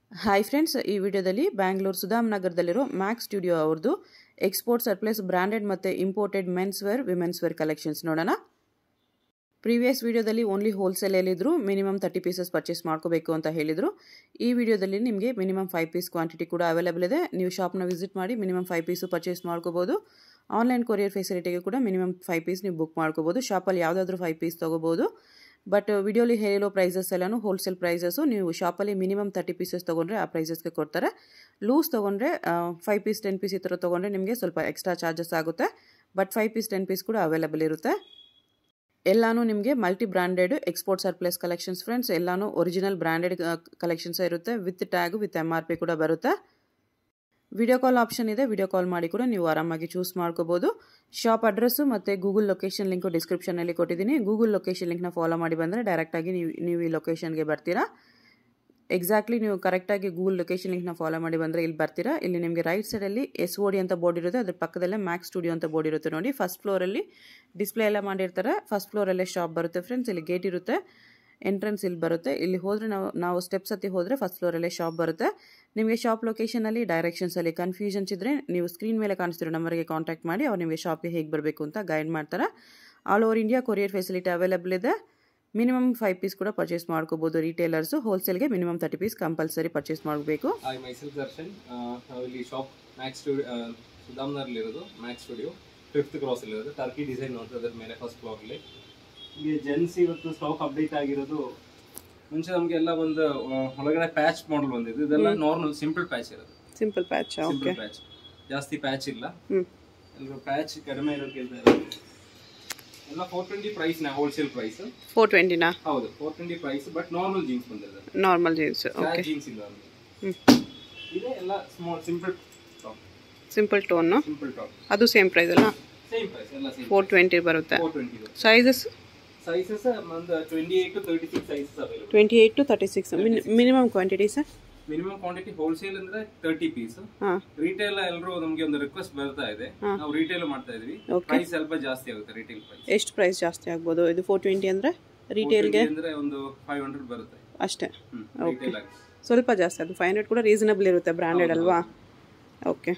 Hi friends ಈ ವಿಡಿಯೋದಲ್ಲಿ ಬ್ಯಾಂಗ್ಳೂರು ಸುಧಾಮ್ ನಗರದಲ್ಲಿರೋ ಮ್ಯಾಕ್ಸ್ ಸ್ಟುಡಿಯೋ ಅವ್ರದ್ದು ಎಕ್ಸ್ಪೋರ್ಟ್ ಸರ್ಪ್ಲಸ್ ಬ್ರ್ಯಾಂಡೆಡ್ ಮತ್ತು imported men's wear women's wear collections ನೋಡೋಣ ಪ್ರೀವಿಯಸ್ ವಿಡಿಯೋದಲ್ಲಿ ಓನ್ಲಿ ಹೋಲ್ಸೇಲ್ ಹೇಳಿದ್ರು ಮಿನಿಮಮ್ ತರ್ಟಿ ಪೀಸಸ್ ಪರ್ಚೇಸ್ ಮಾಡ್ಕೋಬೇಕು ಅಂತ ಹೇಳಿದರು ಈ ವಿಡಿಯೋದಲ್ಲಿ ನಿಮಗೆ ಮಿನಿಮಮ್ ಫೈವ್ ಪೀಸ್ ಕ್ವಾಂಟಿಟಿ ಕೂಡ ಅವೈಲೇಬಲ್ ಇದೆ ನೀವು ಶಾಪ್ನ ವಿಸಿಟ್ ಮಾಡಿ ಮಿನಿಮಮ್ ಫೈವ್ ಪೀಸು ಪರ್ಚೇಸ್ ಮಾಡ್ಕೋಬೋದು ಆನ್ಲೈನ್ ಕೊರಿಯರ್ ಫೆಸಿಲಿಟಿಗೆ ಕೂಡ ಮಿನಿಮಮ್ ಫೈವ್ ಪೀಸ್ ನೀವು ಬುಕ್ ಮಾಡ್ಕೋಬೋದು ಶಾಪಲ್ಲಿ ಯಾವುದಾದ್ರೂ ಫೈವ್ ಪೀಸ್ ತೊಗೋಬೋದು ಬಟ್ ವಿಡಿಯೋಲಿ ಹೇಳೋ ಪ್ರೈಸಸ್ ಎಲ್ಲನೂ ಹೋಲ್ಸೇಲ್ ಪ್ರೈಸಸ್ಸು ನೀವು ಶಾಪಲ್ಲಿ ಮಿನಿಮಮ್ ತರ್ಟಿ ಪೀಸಸ್ ತೊಗೊಂಡ್ರೆ ಆ ಪ್ರೈಸಸ್ಗೆ ಕೊಡ್ತಾರೆ ಲೂಸ್ ತೊಗೊಂಡ್ರೆ ಫೈವ್ ಪೀಸ್ ಟೆನ್ ಪೀಸ್ ಈ ಥರ ತೊಗೊಂಡ್ರೆ ನಿಮಗೆ ಸ್ವಲ್ಪ ಎಕ್ಸ್ಟ್ರಾ ಚಾರ್ಜಸ್ ಆಗುತ್ತೆ but five piece ten piece ಕೂಡ ಅವೈಲೇಬಲ್ ಇರುತ್ತೆ ಎಲ್ಲಾನು ನಿಮಗೆ multi branded export surplus collections friends ಎಲ್ಲಾನು ಒರಿಜಿನಲ್ ಬ್ರ್ಯಾಂಡೆಡ್ ಕಲೆಕ್ಷನ್ಸ್ ಇರುತ್ತೆ with tag with M R P ಕೂಡ ಬರುತ್ತೆ ವಿಡಿಯೋ ಕಾಲ್ ಆಪ್ಷನ್ ಇದೆ ವಿಡಿಯೋ ಕಾಲ್ ಮಾಡಿ ಕೂಡ ನೀವು ಆರಾಮಾಗಿ ಚೂಸ್ ಮಾಡ್ಕೋಬೋದು ಶಾಪ್ ಅಡ್ರೆಸ್ಸು ಮತ್ತು ಗೂಗಲ್ ಲೊಕೇಶನ್ ಲಿಂಕು ಡಿಸ್ಕ್ರಿಪ್ಷನಲ್ಲಿ ಕೊಟ್ಟಿದ್ದೀನಿ ಗೂಗಲ್ ಲೊಕೇಶನ್ ಲಿಂಕ್ನ ಫಾಲೋ ಮಾಡಿ ಬಂದರೆ ಡೈರೆಕ್ಟಾಗಿ ನೀವು ನೀವು ಈ ಲೊಕೇಶನ್ಗೆ ಬರ್ತೀರಾ ಎಕ್ಸಾಕ್ಟ್ಲಿ ನೀವು ಕರೆಕ್ಟಾಗಿ ಗೂಗಲ್ ಲೊಕೇಶನ್ ಲಿಂಕ್ನ ಫಾಲೋ ಮಾಡಿ ಬಂದರೆ ಇಲ್ಲಿ ಬರ್ತೀರಾ ಇಲ್ಲಿ ನಿಮಗೆ ರೈಟ್ ಸೈಡಲ್ಲಿ ಎಸ್ ಓ ಡಿ ಅಂತ ಬೋರ್ಡ್ ಇರುತ್ತೆ ಅದ್ರ ಪಕ್ಕದಲ್ಲೇ ಮ್ಯಾಕ್ಸ್ ಸ್ಟುಡಿಯೋ ಅಂತ ಬೋರ್ಡ್ ಇರುತ್ತೆ ನೋಡಿ ಫಸ್ಟ್ ಫ್ಲೋರಲ್ಲಿ ಡಿಸ್ಪ್ಲೇ ಎಲ್ಲ ಮಾಡಿರ್ತಾರೆ ಫಸ್ಟ್ ಫ್ಲೋರಲ್ಲೇ ಶಾಪ್ ಬರುತ್ತೆ ಫ್ರೆಂಡ್ಸ್ ಇಲ್ಲಿ ಗೇಟ್ ಇರುತ್ತೆ ಎಂಟ್ರೆನ್ಸ್ ಇಲ್ಲಿ ಬರುತ್ತೆ ಇಲ್ಲಿ ಹೋದರೆ ನಾವು ನಾವು ಸ್ಟೆಪ್ಸ್ ಹತ್ತಿ ಹೋದರೆ ಫಸ್ಟ್ ಫ್ಲೋರಲ್ಲೇ ಶಾಪ್ ಬರುತ್ತೆ ನಿಮಗೆ ಶಾಪ್ ಲೊಕೇಶನಲ್ಲಿ ಡೈರೆಕ್ಷನ್ಸಲ್ಲಿ ಕನ್ಫ್ಯೂಷನ್ಸ್ ಇದ್ದರೆ ನೀವು ಸ್ಕ್ರೀನ್ ಮೇಲೆ ಕಾಣಿಸ್ತಿರೋ ನಂಬರ್ಗೆ ಕಾಂಟ್ಯಾಕ್ಟ್ ಮಾಡಿ ಅವ್ರು ನಿಮಗೆ ಶಾಪಿಗೆ ಹೇಗೆ ಬರಬೇಕು ಅಂತ ಗೈಡ್ ಮಾಡ್ತಾರೆ all over India courier facility available ಇದೆ ಮಿನಿಮಮ್ ಫೈವ್ ಪೀಸ್ ಕೂಡ ಪರ್ಚೇಸ್ ಮಾಡ್ಕೋಬೋದು ರಿಟೇಲರ್ಸು ಹೋಲ್ಸೇಲ್ಗೆ minimum thirty piece compulsory purchase ಮಾಡಬೇಕು ಹಾಯ್ ಮೈಸೂರು ದರ್ಶನ್ ನಾವು ಇಲ್ಲಿ ಶಾಪ್ ಮ್ಯಾಕ್ಸ್ ಸ್ಟುಡಿಯೋ ಸುಧಾಮ್ನಲ್ಲಿರೋದು ಮ್ಯಾಕ್ಸ್ ಸ್ಟುಡಿಯೋ ಫಿಫ್ತ್ ಕ್ರಾಸ್ ಇರೋದು ಟರ್ಕಿ ಡಿಸೈನ್ ನೋಡ್ತಾ ಅದ್ರ ಮೇಲೆ ಫಸ್ಟ್ ಫ್ಲೋರ್ಲಿ ಇಲ್ಲಿ ಜೆನ್ಸ್ ಇವತ್ತು ಸ್ಟಾಕ್ ಅಪ್ಡೇಟ್ ಆಗಿರೋದು ಮುಂಚೆ ನಮಗೆ ಎಲ್ಲ ಒಂದು ಆ, ಒಳಗಡೆ ಪ್ಯಾಚ್ ಮಾಡಲ್ ಬಂದಿದ್ದು ಇದೆಲ್ಲ ನಾರ್ಮಲ್ ಸಿಂಪಲ್ ಪ್ಯಾಚ್ ಇರೋದು simple patch okay simple patch ಜಾಸ್ತಿ ಪ್ಯಾಚ್ ಇಲ್ಲ ಹ್ಞೂ ಎಲ್ಲರೂ ಪ್ಯಾಚ್ ಕಡಿಮೆ ಇರೋದು ಕೇಳ್ತಾ ಇರೋದು ಎಲ್ಲ ಫೋರ್ ಟ್ವೆಂಟಿ ಪ್ರೈಸ್ ನ ಹೋಲ್ಸೇಲ್ ಪ್ರೈಸ್ ಫೋರ್ ಟ್ವೆಂಟಿನಾ ಹೌದು four twenty price but normal jeans ಬಂದಿದೆ ನಾರ್ಮಲ್ ಜೀನ್ಸ್ ಓಕೆ ಜೀನ್ಸ್ ಇಲ್ಲ ನಮಗೆ ಹ್ಞೂ ಇದೆ ಎಲ್ಲ small simple top simple tone simple top ಅದು ಸೇಮ್ ಪ್ರೈಸ್ ಅಲ್ಲ ಸೇಮ್ ಪ್ರೈಸ್ ಎಲ್ಲ ಸೇಮ್ ಫೋರ್ ಟ್ವೆಂಟಿ ಬರುತ್ತೆ ಫೋರ್ ಟ್ವೆಂಟಿ ಸೈಜಸ್ ಸೈಜಸ್ ಒಂದು twenty eight to thirty six sizes available twenty eight to thirty six minimum quantity sir minimum quantity wholesale ಅಂದ್ರೆ thirty piece ಹಾಂ retail ಎಲ್ಲರೂ ನಮಗೆ ಒಂದು request ಬರ್ತಾ ಇದೆ ನಾವು ರಿಟೇಲ್ ಮಾಡ್ತಾ ಇದೀವಿ Okay. ಪ್ರೈಸ್ ಸ್ವಲ್ಪ ಜಾಸ್ತಿ ಆಗುತ್ತೆ ರಿಟೇಲ್ ಪ್ರೈಸ್ ಎಷ್ಟು ಪ್ರೈಸ್ ಜಾಸ್ತಿ ಆಗ್ಬೋದು ಇದು ಫೋರ್ ಟ್ವೆಂಟಿ ಅಂದರೆ ರಿಟೇಲ್ಗೆ ಅಂದ್ರೆ ಒಂದು ಫೈವ್ ಹಂಡ್ರೆಡ್ ಬರುತ್ತೆ ಅಷ್ಟೇ ಹ್ಮ್ ರಿಟೇಲ್ ಆಗಿ ಸ್ವಲ್ಪ ಜಾಸ್ತಿ ಅದು ಫೈವ್ ಹಂಡ್ರೆಡ್ ಕೂಡ ರೀಸನಬಲ್ ಇರುತ್ತೆ ಬ್ರ್ಯಾಂಡೆಡ್ ಅಲ್ವಾ ಓಕೆ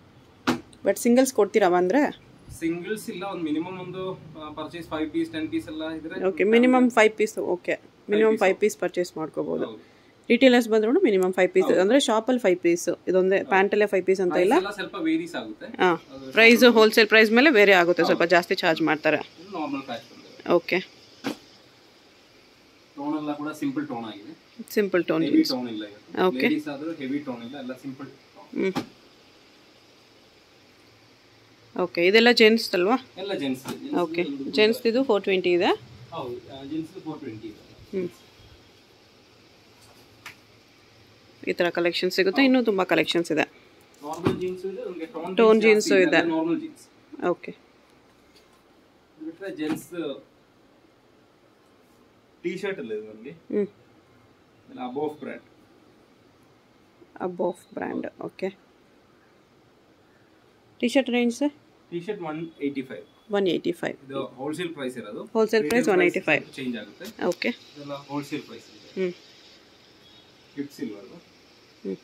ಬಟ್ ಸಿಂಗಲ್ಸ್ ಕೊಡ್ತೀರಾ ಅಂದರೆ ಸಿಂಗಲ್ಸ್ ಇಲ್ಲ ಒಂದು ಮಿನಿಮಮ್ ಒಂದು purchase five piece ten piece ಎಲ್ಲ ಇದ್ರೆ okay minimum five piece okay minimum five piece purchase ಮಾಡ್ಕೋಬೋದು ಹೌದು. ರಿಟೇಲರ್ಸ್ ಬಂದ್ರು ಮಿನಿಮಮ್ ಫೈವ್ ಪೀಸ್ ಅಂದರೆ ಶಾಪಲ್ಲಿ ಫೈವ್ ಪೀಸ್ ಇದೊಂದೇ ಪ್ಯಾಂಟಲ್ಲೇ ಫೈವ್ ಪೀಸ್ ಅಂತ ಇಲ್ಲ ಎಲ್ಲ ಸ್ವಲ್ಪ ವೇರೀಸ್ ಆಗುತ್ತೆ ಹಾಂ ಪ್ರೈಸ್ ಹೋಲ್ಸೇಲ್ ಪ್ರೈಸ್ ಮೇಲೆ ಬೇರೆ ಆಗುತ್ತೆ ಸ್ವಲ್ಪ ಜಾಸ್ತಿ ಚಾರ್ಜ್ ಮಾಡ್ತಾರೆ ನಾರ್ಮಲ್ ಪ್ಯಾಚ್ ಬಂದಿದೆ ಓಕೆ ಟೋನ್ ಎಲ್ಲ ಕೂಡ ಸಿಂಪಲ್ ಟೋನ್ ಆಗಿದೆ ಸಿಂಪಲ್ ಟೋನ್ ಹೆವಿ ಟೋನ್ ಇಲ್ಲ Okay. ಲೇಡೀಸ್ ಆದ್ರೂ ಹೆವಿ ಟೋನ್ ಇಲ್ಲ ಎಲ್ಲ ಸಿಂಪಲ್ ಹ್ಞೂ ಓಕೆ ಇದೆಲ್ಲ ಜೆಂಟ್ಸ್ ಅಲ್ವಾ ಎಲ್ಲ ಜೆಂಟ್ಸ್ ಓಕೆ ಜೆಂಟ್ಸ್ ಇದು ಫೋರ್ ಟ್ವೆಂಟಿ ಇದೆ ಹೌದು ಜೆಂಟ್ಸ್ ಫೋರ್ ಟ್ವೆಂಟಿ ಹ್ಞೂ ಈ ಥರ ಕಲೆಕ್ಷನ್ ಸಿಗುತ್ತೆ ಇನ್ನೂ ತುಂಬ ಕಲೆಕ್ಷನ್ಸ್ ಇದೆ ನಾರ್ಮಲ್ ಜೀನ್ಸ್ ಇದೆ ನಮಗೆ ಟೋನ್ Tone jeans ಇದೆ. ನಾರ್ಮಲ್ ಜೀನ್ಸ್ ಓಕೆ ಬಿಟ್ರೆ ಜೆಂಟ್ಸ್ ಟೀ ಶರ್ಟ್ ಅಲ್ಲ ಇದು ನಮಗೆ ಹ್ಞೂ Abof brand Abof brand okay T shirt range sir T shirt one eighty five one eighty five ಇದು ಹೋಲ್ಸೇಲ್ ಪ್ರೈಸ್ ಇರೋದು wholesale price one eighty five change ಆಗುತ್ತೆ okay ಇದೆಲ್ಲ wholesale price ಇದೆ ಹ್ಞೂ ಕಿಟ್ ಸಿಲ್ವರ್ ಹ್ಞೂ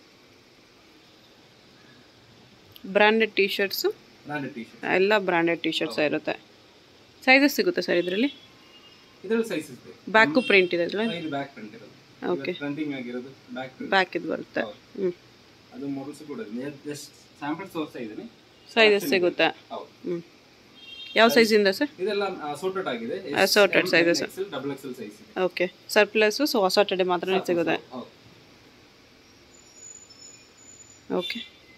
branded T shirts branded T shirt ಎಲ್ಲ branded T shirts ಇರುತ್ತೆ sizes ಸಿಗುತ್ತೆ ಸರ್ ಇದರಲ್ಲಿ ಇದರಲ್ಲಿ ಸೈಜಸ್ ಇದೆ ಬ್ಯಾಕು ಪ್ರಿಂಟ್ ಇದೆ ಇದರಲ್ಲಿ ಇದು ಬ್ಯಾಕ್ ಪ್ರಿಂಟ್ ಇರೋದು ಓಕೆ ಪ್ರಿಂಟಿಂಗ್ ಆಗಿರೋದು ಬ್ಯಾಕ್ ಪ್ರಿಂಟ್ ಬ್ಯಾಕ್ ಇದು ಬರುತ್ತೆ ಹ್ಞೂ ಅದು models ಕೂಡ ಇದೆ ಜಸ್ಟ್ ಸ್ಯಾಂಪಲ್ಸ್ ತೋರಿಸ್ತಾ ಇದ್ದೀನಿ ಸೈಜಸ್ ಸಿಗುತ್ತೆ ಹೌದು ಹ್ಞೂ ಯಾವ ಸೈಜಿಂದ ಸರ್ ಇದೆಲ್ಲ ಅಸೋರ್ಟೆಡ್ ಆಗಿದೆ Assorted sizes. Double XL size ಇದೆ ಓಕೆ ಸರ್ಪ್ಲಸ್ಸು ಸೊ ಸಾಟರ್ಡೆ ಮಾತ್ರ ಸಿಗುತ್ತೆ ಹೌದು okay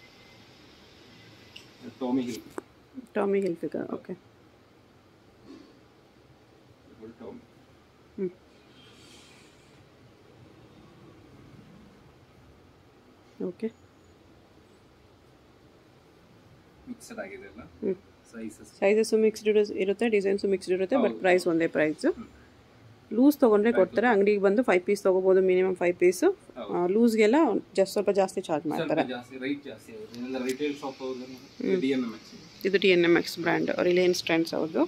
Tommy Hill Tommy Hilfiger okay Tommy ಹ್ಞೂ ಓಕೆ ಮಿಕ್ಸಡ್ ಆಗಿದೆ ಎಲ್ಲ ಹ್ಞೂ ಸೈಜಸ್ ಸೈಜಸ್ಸು ಮಿಕ್ಸ್ಡ್ ಇರುತ್ತೆ ಡಿಸೈನ್ಸು ಮಿಕ್ಸ್ಡ್ ಇರುತ್ತೆ ಬಟ್ ಪ್ರೈಸ್ ಒಂದೇ ಪ್ರೈಸು ಲೂಸ್ ತೊಗೊಂಡ್ರೆ ಕೊಡ್ತಾರೆ ಅಂಗಡಿಗೆ ಬಂದು ಫೈವ್ ಪೀಸ್ ತೊಗೋಬೋದು ಮಿನಿಮಮ್ ಫೈವ್ ಪೀಸು ಲೂಸ್ಗೆಲ್ಲ ಜಸ್ಟ್ ಸ್ವಲ್ಪ ಜಾಸ್ತಿ ಚಾರ್ಜ್ ಸ್ವಲ್ಪ ಮಾಡ್ತಾರೆ ಜಾಸ್ತಿ ರೈಟ್ ಜಾಸ್ತಿ ಆಗುತ್ತೆ ಏನೆಲ್ಲ retail shop D N M X ಇದು T N M X brand Reliance Trends ಅವ್ರದ್ದು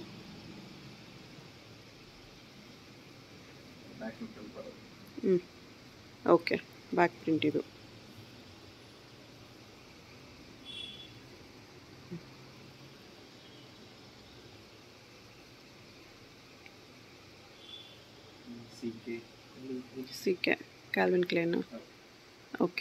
ಬ್ಯಾಕ್ ಬರೋದು ಹ್ಞೂ ಓಕೆ ಬ್ಯಾಕ್ ಪ್ರಿಂಟ್ ಇದು C K C K Calvin Klein okay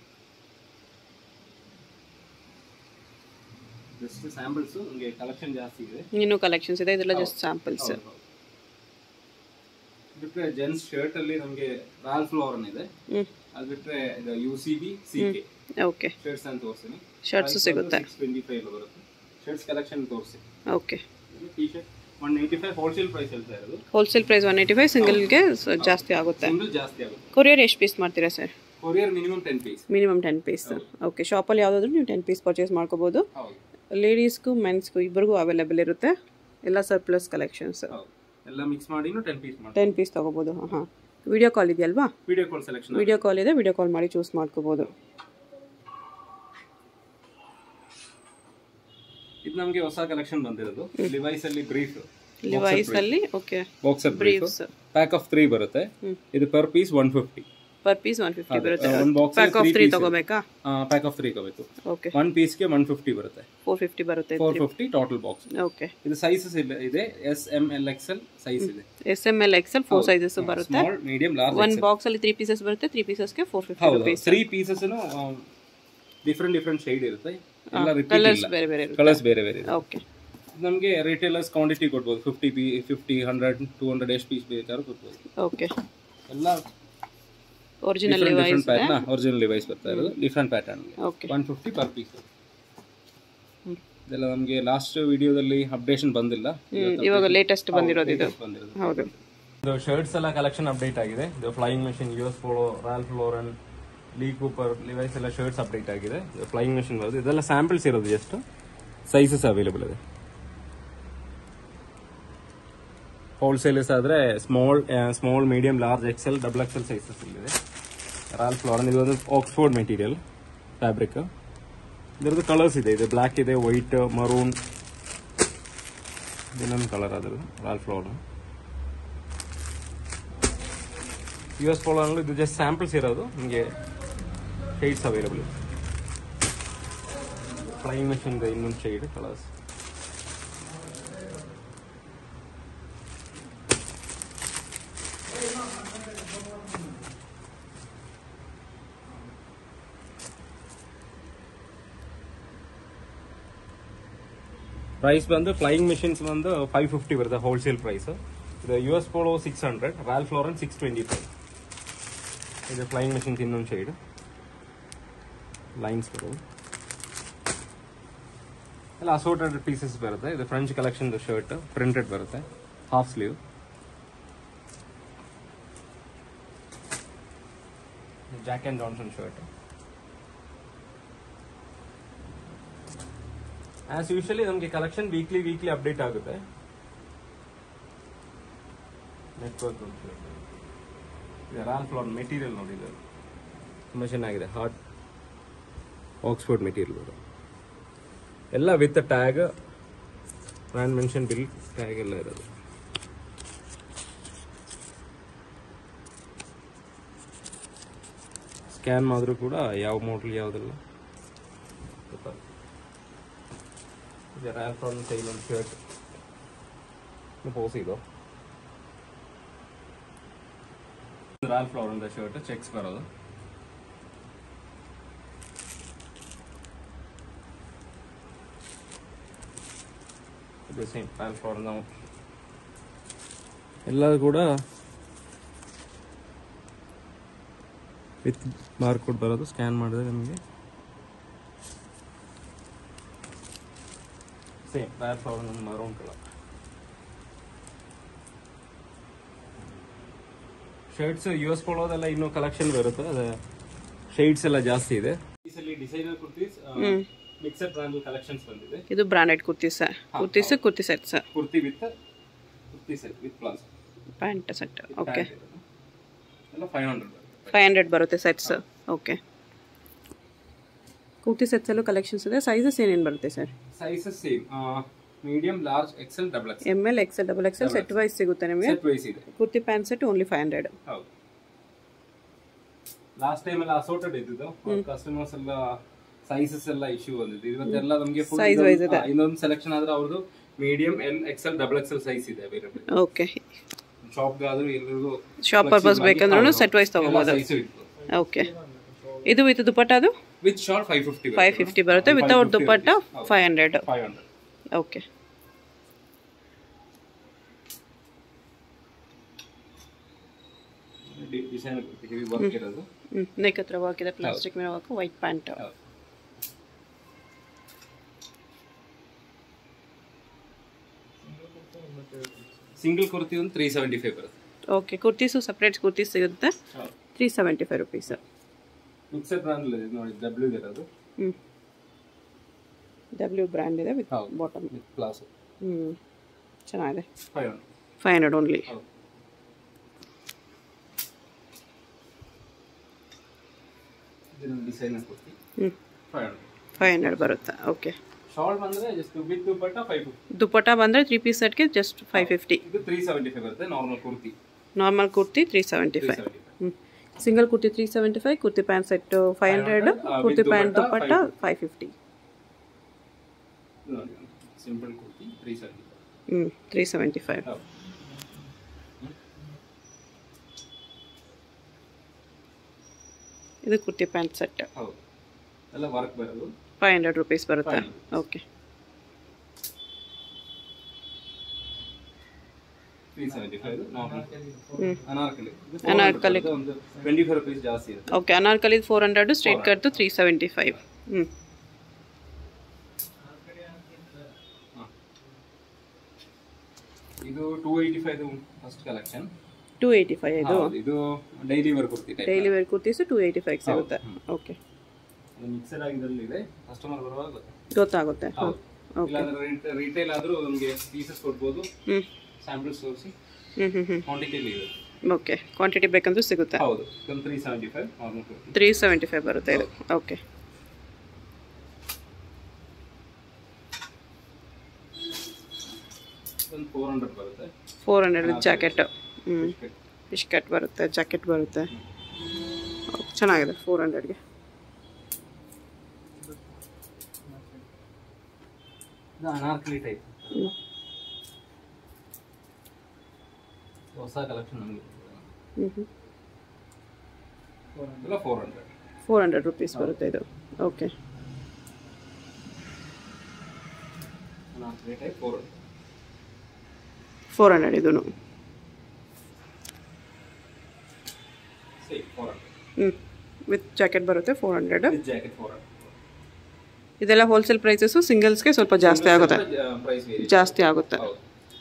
just samples ನಿಮಗೆ ಕಲೆಕ್ಷನ್ ಜಾಸ್ತಿ ಇದೆ ಇನ್ನೂ ಕಲೆಕ್ಷನ್ಸ್ ಇದೆ ಇದೆಲ್ಲ ಜಸ್ಟ್ ಸ್ಯಾಂಪಲ್ಸ್ ಹೌದು, ಹೌದು. ಬಿಟ್ರೆ ಜೆಂಟ್ಸ್ ಶರ್ಟ್ ಅಲ್ಲಿ ನಮಗೆ ರಾಲ್ ಫ್ಲೋರ್ ಇದೆ ಹ್ಞೂ ಅದು ಬಿಟ್ರೆ ಇದು U C B C K okay shirts ಅಂತ ತೋರಿಸ್ತೀನಿ ಶರ್ಟ್ಸು ಸಿಗುತ್ತೆ ಟ್ವೆಂಟಿ ಫೈವ್ ಬರುತ್ತೆ ಶರ್ಟ್ಸ್ ಕಲೆಕ್ಷನ್ ತೋರಿಸಿ okay T shirt one eighty five wholesale price ಹೇಳ್ತಾ ಇರೋದು wholesale price one eighty five ಸಿಂಗಲ್ಗೆ ಜಾಸ್ತಿ ಆಗುತ್ತೆ ಸಿಂಗಲ್ ಜಾಸ್ತಿ ಆಗುತ್ತೆ ಕೊರಿಯರ್ ಎಷ್ಟು ಪೀಸ್ ಮಾಡ್ತೀರಾ sir courier minimum ten piece minimum ten piece okay ಶಾಪಲ್ಲಿ ಯಾವುದಾದ್ರೂ ನೀವು ಟೆನ್ ಪೀಸ್ ಪರ್ಚೇಸ್ ಮಾಡ್ಕೋಬೋದು ಹೌದು ಲೇಡೀಸ್ಗೂ ಮೆನ್ಸ್ಗೂ ಇಬ್ಬರಿಗೂ ಅವೈಲೇಬಲ್ ಇರುತ್ತೆ ಎಲ್ಲ ಸರ್ಪ್ಲಸ್ ಕಲೆಕ್ಷನ್ಸ್ ಹೌದು ಎಲ್ಲ ಮಿಕ್ಸ್ ಮಾಡಿನೂ ಟೆನ್ ಪೀಸ್ ಮಾಡಿ ಟೆನ್ ಪೀಸ್ ತೊಗೋಬೋದು ಹಾಂ ಹಾಂ ವಿಡಿಯೋ ಕಾಲ್ ಇದೆಯಲ್ವಾ video call selection video call ಇದೆ ವಿಡಿಯೋ ಕಾಲ್ ಮಾಡಿ ಚೂಸ್ ಮಾಡ್ಕೋಬೋದು ಇದು ನಮಗೆ ಹೊಸ ಕಲೆಕ್ಷನ್ ಬಂದಿರೋದು ಲಿವೈಸ್ ಅಲ್ಲಿ ಬ್ರೀಫ್ ಲಿವೈಸಲ್ಲಿ okay boxer brief briefs pack of three ಬರುತ್ತೆ ಇದು per piece one fifty per piece one fifty ಬರುತ್ತೆ ಒಂದು ಬಾಕ್ಸ್ ಪ್ಯಾಕ್ ಆಫ್ ತ್ರೀ ತೊಗೋಬೇಕಾ ಪ್ಯಾಕ್ ಆಫ್ ತ್ರೀ ಕೋಬೇಕು ಓಕೆ ಒನ್ ಪೀಸ್ಗೆ ಒನ್ ಫಿಫ್ಟಿ ಬರುತ್ತೆ ಫೋರ್ ಫಿಫ್ಟಿ ಬರುತ್ತೆ four fifty total box okay ಇದು ಸೈಜಸ್ ಇದೆ S M L X L size ಇದೆ S M L XL four sizes ಬರುತ್ತೆ small medium large ಒಂದು ಬಾಕ್ಸಲ್ಲಿ ತ್ರೀ ಪೀಸಸ್ ಬರುತ್ತೆ ತ್ರೀ ಪೀಸಸ್ಗೆ ಫೋರ್ ಫಿಫ್ಟಿ ಹೌದು rupees three pieces different different shade ಇರುತ್ತೆ ಎಲ್ಲ ರಿಪೀಟ್ ಕಲರ್ಸ್ ಇಲ್ಲ ಬೇರೆ ಬೇರೆ ಇರುತ್ತೆ ಕಲರ್ಸ್ ಬೇರೆ ಬೇರೆ ಇದೆ ಓಕೆ ನಮಗೆ ರಿಟೇಲರ್ಸ್ ಕ್ವಾಂಟಿಟಿ ಕೊಡ್ಬೋದು fifty P fifty hundred two hundred ಎಷ್ಟು ಪೀಸ್ ಬೇಕಾದ್ರೂ ಕೊಡ್ಬೋದು ಓಕೆ ಎಲ್ಲ original different Levi's different pattern original Levi's ಬರ್ತಾ ಇರೋದು different pattern okay one fifty per piece ಇದೆಲ್ಲ ನಮಗೆ ಲಾಸ್ಟ್ ವಿಡಿಯೋದಲ್ಲಿ ಅಪ್ಡೇಷನ್ ಬಂದಿಲ್ಲ ಇವಾಗ ಲೇಟೆಸ್ಟ್ ಬಂದಿರೋದು ಇದು ಬಂದಿರೋದು ಹೌದು ಇದು ಶರ್ಟ್ಸ್ ಎಲ್ಲ ಕಲೆಕ್ಷನ್ ಅಪ್ಡೇಟ್ ಆಗಿದೆ ಇದು Flying Machine U S Polo Ralph Lauren Lee Cooper Levi's ಎಲ್ಲ ಶರ್ಟ್ಸ್ ಅಪ್ಡೇಟ್ ಆಗಿದೆ ಫ್ಲೈಯಿಂಗ್ ಮೆಷಿನ್ ಬರೋದು ಇದೆಲ್ಲ ಸ್ಯಾಂಪಲ್ಸ್ ಇರೋದು ಜಸ್ಟ್ ಸೈಜಸ್ ಅವೈಲೇಬಲ್ ಇದೆ ಹೋಲ್ಸೇಲರ್ಸ್ ಆದರೆ small small medium large XL double XL sizes ಇದೆ ರಾಲ್ ಫ್ಲೋರನ್ ಇದು ಒಂದು ಆಕ್ಸ್ಫೋರ್ಡ್ ಮೆಟೀರಿಯಲ್ ಫ್ಯಾಬ್ರಿಕ್ ಇದರದ್ದು ಕಲರ್ಸ್ ಇದೆ ಇದು ಬ್ಲ್ಯಾಕ್ ಇದೆ ವೈಟ್ ಮರೂನ್ ಇನ್ನೊಂದು ಕಲರ್ ಅದ್ರದ್ದು ರಾಲ್ ಫ್ಲೋರನ್ ಯು ಎಸ್ ಪೋಲೋನಲ್ಲಿ ಇದು ಜಸ್ಟ್ ಸ್ಯಾಂಪಲ್ಸ್ ಇರೋದು ನಿಮಗೆ ಶೇಡ್ಸ್ ಅವೈಲಬಲ್ ಫ್ಲೈಯಿಂಗ್ ಮೆಷಿನ್ ಇನ್ನೊಂದು ಶೇಡ್ ಕಲರ್ಸ್ ಪ್ರೈಸ್ ಬಂದು ಫ್ಲೈಯಿಂಗ್ ಮೆಷಿನ್ಸ್ ಬಂದು ಫೈವ್ ಫಿಫ್ಟಿ ಬರುತ್ತೆ ಹೋಲ್ಸೇಲ್ ಪ್ರೈಸ್ ಇದು U S Polo six hundred Ralph Lauren six twenty five ಇದು ಫ್ಲೈಯಿಂಗ್ ಮೆಷಿನ್ಸ್ ಇನ್ನೊಂದು ಶೈಡ್ ಲೈನ್ಸ್ ಬರೋದು ಎಲ್ಲ ಅಸೋರ್ಟೆಡ್ ಪೀಸಸ್ ಬರುತ್ತೆ ಇದು ಫ್ರೆಂಚ್ ಕಲೆಕ್ಷನ್ ಶರ್ಟ್ ಪ್ರಿಂಟೆಡ್ ಬರುತ್ತೆ half sleeve Jack and Johnson shirt as usually ನಮಗೆ ಕಲೆಕ್ಷನ್ ವೀಕ್ಲಿ ವೀಕ್ಲಿ ಅಪ್ಡೇಟ್ ಆಗುತ್ತೆ network Ralph ಫ್ಲೋರ್ ಮೆಟೀರಿಯಲ್ ನೋಡಿ ಇದು ತುಂಬ ಚೆನ್ನಾಗಿದೆ ಹಾರ್ಟ್ ಆಕ್ಸ್ಫೋರ್ಡ್ ಮೆಟೀರಿಯಲ್ ಇದು ಎಲ್ಲ with tag brand mention bill tag ಎಲ್ಲ ಇರೋದು ಸ್ಕ್ಯಾನ್ ಮಾಡಿದ್ರು ಕೂಡ ಯಾವ ಮೋಟ್ಲ್ ಯಾವುದೆಲ್ಲ ಗೊತ್ತಾಗುತ್ತೆ ഇത് റാഫ്രോൺ സെയിലും ഷർട്ട് ഒന്ന് പോസ് ചെയ്തോ റാൽ ഫ്ലോറിന്റെ ഷർട്ട് ചെക്സ് ಬರೋದು ಇದು ಸೇಮ್ റാൽ ಫ್ಲೋರ್ ನಾವು ಎಲ್ಲ ಕೂಡ ವಿತ್ ಬಾರ್ಕೋಡ್ ಬರೋದು ಸ್ಕ್ಯಾನ್ ಮಾಡಿದ್ರೆ ನಮಗೆ ಸೇಮ್ റാൽ ഫ്ലോർ ನಮ್ಮ maroon colour shirts U S ಪೋಲೋದೆಲ್ಲ ಇನ್ನೂ ಕಲೆಕ್ಷನ್ ಬರುತ್ತೆ ಅದೇ ಶೇಡ್ಸ್ ಎಲ್ಲ ಜಾಸ್ತಿ ಇದೆ ಅಲ್ಲಿ designer kurtis mixer brand collections ಬಂದಿದೆ ಇದು branded kurtis kurtis kurti sets kurti with kurti set with palazzo pant set okay ಎಲ್ಲ ಫೈವ್ ಹಂಡ್ರೆಡ್ ಫೈವ್ ಹಂಡ್ರೆಡ್ ಬರುತ್ತೆ ಸೆಟ್ಸ್ ಓಕೆ ಕುರ್ತಿ ಸೆಟ್ಸಲ್ಲೂ ಕಲೆಕ್ಷನ್ಸ್ ಇದೆ ಸೈಜಸ್ ಏನೇನು ಬರುತ್ತೆ sir sizes same medium large XL double X M L XL double XL set wise ಸಿಗುತ್ತೆ ನಿಮಗೆ set wise ಇದೆ kurti pant set only five hundred ಹೌದು ಲಾಸ್ಟ್ ಟೈಮ್ ಎಲ್ಲ ಅಸೋರ್ಟೆಡ್ ಇದ್ದಿದ್ದು ಕಸ್ಟಮರ್ಸ್ ಎಲ್ಲ ಸೈಜಸ್ ಎಲ್ಲ ಇಶ್ಯೂ ಬಂದಿದ್ದು ಇವತ್ತೆಲ್ಲ ನಮಗೆ Size wise ಇದೆ. ಇನ್ನೊಂದು ಸೆಲೆಕ್ಷನ್ ಆದ್ರೆ ಅವ್ರದ್ದು medium L XL double XL size ಇದೆ ಅವೈಲೇಬಲ್ ಓಕೆ ಶಾಪ್ಗಾದ್ರೂ ಎಲ್ರಿಗೂ ಶಾಪ್ ಪರ್ಪಸ್ ಬೇಕಂದ್ರೂ ಸೆಟ್ ವೈಸ್ ತೊಗೋಬೋದು ಸೈಜು ಇತ್ತು ಓಕೆ ಇದು ವಿತ್ ದುಪ್ಪಟ್ಟ ಅದು with short five fifty five fifty ಬರುತ್ತೆ without dupatta five hundred five hundred okay design heavy work ಇರೋದು ಹ್ಞೂ ನೆಕ್ ಹತ್ರ ಹಾಕಿದೆ ಪ್ಲಾಸ್ಟಿಕ್ ಮೇಲೆ ಹಾಕಿ ವೈಟ್ ಪ್ಯಾಂಟ್ ಸಿಂಗಲ್ ಕುರ್ತಿ ಒಂದು ತ್ರೀ ಸೆವೆಂಟಿ ಫೈವ್ ಬರುತ್ತೆ ಓಕೆ ಕುರ್ತೀಸು ಸಪ್ರೇಟ್ ಕುರ್ತೀಸ್ ಸಿಗುತ್ತೆ three seventy five rupees mixer brand ನೋಡಿ ಡಬ್ಲ್ಯೂ ಇರೋದು ಹ್ಞೂ ಡಬ್ಲ್ಯೂ ಬ್ರ್ಯಾಂಡ್ ಇದೆ ವಿತ್ ಹೌದು. ಬಾಟಮ್ ವಿತ್ ಪ್ಲಾಸ್ ಹ್ಞೂ ಚೆನ್ನಾಗಿದೆ five hundred five hundred only ಹೌದು ಇದನ್ನು ಡಿಸೈನ್ ಕುರ್ತಿ ಹ್ಞೂ ಫೈವ್ ಹಂಡ್ರೆಡ್ ಫೈವ್ ಹಂಡ್ರೆಡ್ ಬರುತ್ತೆ ಓಕೆ ಶಾರ್ಟ್ ಬಂದ್ರೆ just with dupatta five fifty dupatta ಬಂದರೆ ತ್ರೀ ಪೀಸ್ ಸೆಟ್ಗೆ ಜಸ್ಟ್ ಫೈವ್ ಫಿಫ್ಟಿ ಇದು ತ್ರೀ ಸೆವೆಂಟಿ ಫೈವ್ ಬರುತ್ತೆ normal kurti normal kurti three seventy three five seventy five ಹ್ಞೂ single kurti three seventy five kurti pant set five hundred ಆ, with kurti pant dupatta dupatta five fifty ನೋಡಿ simple kurti three seventy five ಹ್ಞೂ three seventy five ಹೌದು ಇದು kurti pant set ಹೌದು ಎಲ್ಲ work ಬರೋದು ಫೈವ್ ಹಂಡ್ರೆಡ್ ರುಪೀಸ್ ಬರುತ್ತೆ 500 okay three seventy five normal ಹ್ಞೂ ಅನಾರ್ಕಲಿ ಇದು ಅನಾರ್ಕಲಿ. 400 ಒಂದು ಟ್ವೆಂಟಿ ಫೈವ್ ರುಪೀಸ್ ಜಾಸ್ತಿ ಇರುತ್ತೆ okay anarkali four hundred straight ಕಟ್ದು ತ್ರೀ ಸೆವೆಂಟಿ ಫೈವ್ ಹ್ಞೂ ಹ. ಇದು two eighty five first collection two eighty five ಇದು ಇದು daily wear kurti type daily wear kurtis two eighty five ಸಿಗುತ್ತೆ ಓಕೆ ಮಿಕ್ಸರ್ ಆಗಿದ್ರಲ್ಲಿ ಇದೆ ಕಸ್ಟಮರ್ ಬರುವಾಗ ಗೊತ್ತಾಗುತ್ತೆ. ಗೊತ್ತಾಗುತ್ತೆ ಹೌದು ಓಕೆ ಇಲ್ಲಾಂದ್ರೆ ರಿಟೇಲ್ ಆದ್ರೂ ನಮಗೆ ಪೀಸಸ್ ಕೊಡ್ಬೋದು ಹ್ಞೂ ಸ್ಯಾಂಪಲ್ಸ್ ತೋರಿಸಿ ಹ್ಞೂ ಹ್ಞೂ ಹ್ಞೂ ಕ್ವಾಂಟಿಟಿಲಿ ಇದೆ ಓಕೆ ಕ್ವಾಂಟಿಟಿ ಬೇಕಂದ್ರೂ ಸಿಗುತ್ತೆ ಹೌದು ಒಂದು three seventy five normal kurti three seventy five ಬರುತ್ತೆ ಇದು ಓಕೆ ಒಂದು ಫೋರ್ ಹಂಡ್ರೆಡ್ ಬರುತ್ತೆ ಫೋರ್ ಹಂಡ್ರೆಡ್ ಜಾಕೆಟ್ ಹ್ಞೂ ಫಿಶ್ ಕಟ್ ಬರುತ್ತೆ ಜಾಕೆಟ್ ಬರುತ್ತೆ ಓಕೆ, ಚೆನ್ನಾಗಿದೆ ಫೋರ್ ಹಂಡ್ರೆಡ್ಗೆ ಇದು ಅನಾರ್ಕಲಿ ಟೈಪ್ ಹ್ಞೂ ಹೊಸ ಕಲೆಕ್ಷನ್ ನಮಗೆ ಹ್ಞೂ ಹ್ಞೂ ಎಲ್ಲ four hundred four hundred rupees ಬರುತ್ತೆ ಇದು okay anarkali type four hundred four hundred ಇದೂ ಸರಿ ಫೋರ್ ಹಂಡ್ರೆಡ್ ಹ್ಞೂ ವಿತ್ ಜಾಕೆಟ್ ಬರುತ್ತೆ four hundred with jacket four hundred ಇದೆಲ್ಲ ಹೋಲ್ಸೇಲ್ ಪ್ರೈಸಸ್ಸು ಸಿಂಗಲ್ಸ್ಗೆ ಸ್ವಲ್ಪ ಜಾಸ್ತಿ ಆಗುತ್ತೆ ಪ್ರೈಸ್ ವೇರಿ ಜಾಸ್ತಿ ಆಗುತ್ತೆ ಹೌದು